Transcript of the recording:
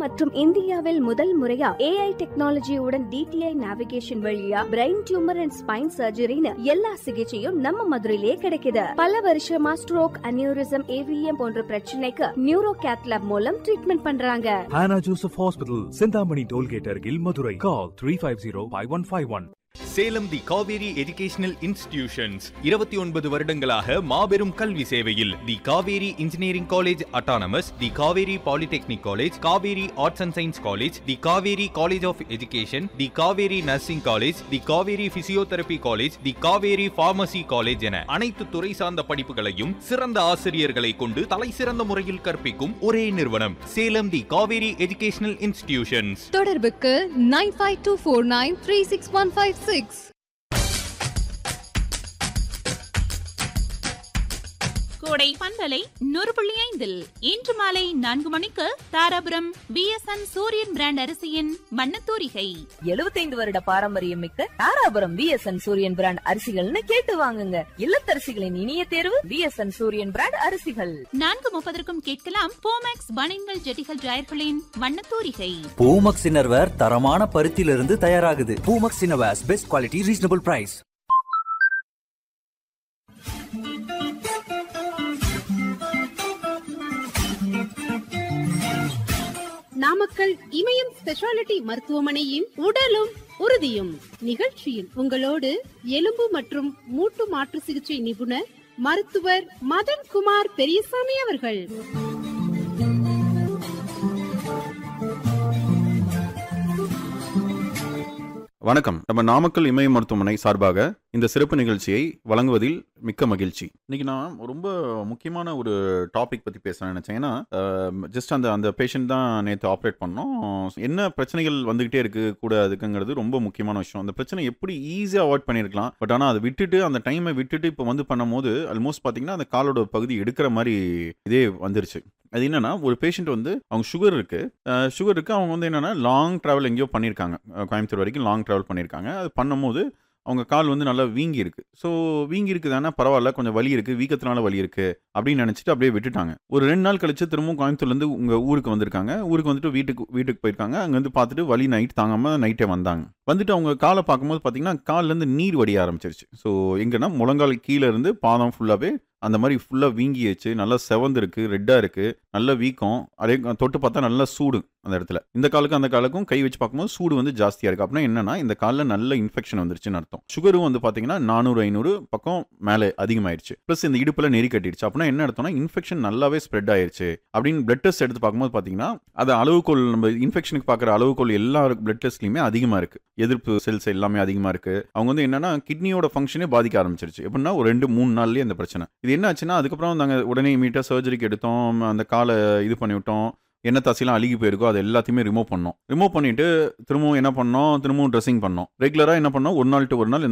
மற்றும் இந்தியாவில் முதல் முறையா ஏஐ டெக்னாலஜியுடன் டிடிஐ நேவிகேஷன் வழியா பிரெயின் டியூமர் அண்ட் ஸ்பைன் சர்ஜரின்னு எல்லா சிகிச்சையும் நம்ம மதுரையிலேயே கிடைக்குது பல வருஷமா ஸ்ட்ரோக் அனியூரிசம் ஏவிஎம் போன்ற பிரச்சனைக்கு நியூரோ கேத்லாப் மூலம் ட்ரீட்மெண்ட் பண்றாங்க Hannah Joseph Hospital, Sindhamani Tollgate Argil, Madurai. Call 350-5151. Salem the Kaveri educational institutions இருபத்தி ஒன்பது வருடங்களாக மாபெரும் கல்வி சேவையில் the Kaveri engineering college autonomous the Kaveri polytechnic college Kaveri arts and science college the Kaveri college of education the Kaveri nursing college the Kaveri physiotherapy college the Kaveri pharmacy college என அனைத்து துறை சார்ந்த படிப்புகளையும் சிறந்த ஆசிரியர்களை கொண்டு தலை சிறந்த முறையில் கற்பிக்கும் ஒரே நிறுவனம் Salem the Kaveri educational institutions தொடர்புக்கு nine five two four nine three six one five six Kodai பண்பலை நூறு புள்ளி ஐந்தில் இன்று மாலை நான்கு மணிக்கு தாராபுரம் பிஎஸ்என் சூரியன் பிராண்ட் அரிசியின் மண்ணத்தூரிகை 75 வருட பாரம்பரியம் மிக்க தாராபுரம் பிஎஸ்என் சூரியன் பிராண்ட் அரிசிகள்னு கேட்டு வாங்குங்க இல்லத்தரசிகளின் இனிய தேர்வு பிஎஸ்என் சூரியன் பிராண்ட் அரிசிகள் நான்கு முப்பதற்கும் கேட்கலாம் போமேக்ஸ் பனின்கள் ஜெட்டிகள் ஜாயர்களின் மண்ணத்தூரிகை பூமக்ஸ் இன்னர்வேர் தரமான பருத்தியிலிருந்து தயாராகுது பூமக்ஸ் innerwears best quality reasonable price Namakkal Imayam speciality மருத்துவமனையின் உடலும் உறுதியும் நிகழ்ச்சியில் உங்களோடு எலும்பு மற்றும் மூட்டு மாற்று சிகிச்சை நிபுணர் மருத்துவர் மதன் குமார் பெரியசாமி அவர்கள் வணக்கம் நம்ம நாமக்கல் இமய மருத்துவமனை சார்பாக இந்த சிறப்பு நிகழ்ச்சியை வழங்குவதில் மிக்க மகிழ்ச்சி இன்னைக்கு நான் ரொம்ப முக்கியமான ஒரு டாபிக் பத்தி பேச நினைச்சேன் ஏன்னா ஜஸ்ட் அந்த அந்த பேஷண்ட் தான் நேற்று ஆப்ரேட் பண்ணோம் என்ன பிரச்சனைகள் வந்துகிட்டே இருக்கு கூட அதுக்குங்கிறது ரொம்ப முக்கியமான விஷயம் அந்த பிரச்சனை எப்படி ஈஸியாக அவாய்ட் பண்ணியிருக்கலாம் பட் ஆனால் அதை விட்டுட்டு அந்த டைமை விட்டுட்டு இப்போ வந்து பண்ணும்போது ஆல்மோஸ்ட் பார்த்தீங்கன்னா அந்த காலோட பகுதி எடுக்கிற மாதிரி இதே வந்துருச்சு அது என்னன்னா ஒரு பேஷண்ட் வந்து அவங்க சுகர் இருக்கு சுகர் இருக்கு அவங்க வந்து என்னன்னா லாங் டிராவல் எங்கேயோ பண்ணியிருக்காங்க அஹ் கோயம்புத்தூர் வரைக்கும் லாங் டிராவல் பண்ணியிருக்காங்க அது பண்ணும்போது அவங்க கால் வந்து நல்லா வீங்கி இருக்கு ஸோ வீங்கி இருக்குதானா பரவாயில்ல கொஞ்சம் வலி இருக்கு வீக்கத்தினால வலி இருக்கு அப்படின்னு நினைச்சிட்டு அப்படியே விட்டுட்டாங்க ஒரு ரெண்டு நாள் கழிச்சு திரும்பவும் கோயம்புத்தூர்லேருந்து உங்க ஊருக்கு வந்திருக்காங்க ஊருக்கு வந்துட்டு வீட்டுக்கு வீட்டுக்கு போயிருக்காங்க அங்க வந்து பார்த்துட்டு வலி நைட் தாங்காம நைட்டே வந்தாங்க வந்துட்டு அவங்க காலை பார்க்கும்போது பார்த்தீங்கன்னா கால்லேருந்து நீர் வடிய ஆரம்பிச்சிருச்சு ஸோ எங்கன்னா முழங்கால் கீழே இருந்து பாதம் ஃபுல்லாகவே அந்த மாதிரி ஃபுல்லாக வீங்கியாச்சு நல்லா செவந்திருக்கு ரெட்டாக இருக்கு நல்ல வீக்கம் அதே தொட்டு பார்த்தா நல்லா சூடு அந்த இடத்துல இந்த காலுக்கும் அந்த காலுக்கும் கை வச்சு பார்க்கும்போது சூடு வந்து ஜாஸ்தியாக இருக்கு அப்படின்னா என்னன்னா இந்த காலில் நல்ல இன்ஃபெக்ஷன் வந்துருச்சுன்னு அர்த்தம் சுகரும் வந்து பார்த்தீங்கன்னா நானூறு ஐநூறு பக்கம் மேலே அதிகமாயிருச்சு ப்ளஸ் இந்த இடுப்பில் நெறி கட்டிடுச்சு அப்படின்னா என்ன அர்த்தம்னா இன்ஃபெக்ஷன் நல்லாவே ஸ்ப்ரெட் ஆயிருச்சு அப்படின்னு பிளட் டெஸ்ட் எடுத்து பார்க்கும்போது பார்த்தீங்கன்னா அது அளவுகோல் நம்ம இன்ஃபெக்ஷனுக்கு பார்க்குற அளவுகோல் எல்லா பிளட் டெஸ்ட்லையுமே அதிகமாக இருக்கு எதிர்ப்பு செல்ஸ் எல்லாமே அதிகமாக இருக்கு அவங்க வந்து என்னன்னா கிட்னியோட ஃபங்க்ஷனே பாதிக்க ஆரம்பிச்சிருச்சு எப்படின்னா ஒரு ரெண்டு மூணு நாள்லயே அந்த பிரச்சனை இது என்ன ஆச்சுன்னா அதுக்கப்புறம் நாங்கள் உடனே இமீடியட்டாக சர்ஜரிக்கு எடுத்தோம் அந்த காலை இது பண்ணி விட்டோம் என்ன தசைலாம் அழுகி போயிருக்கோ அது எல்லாத்தையுமே ரிமூவ் பண்ணோம் ரிமூவ் பண்ணிட்டு திரும்பவும் என்ன பண்ணோம் திரும்பவும் ட்ரெஸ்ஸிங் பண்ணோம் ரெகுலராக என்ன பண்ணோம் ஒரு நாள் டு ஒரு நாள் இந்த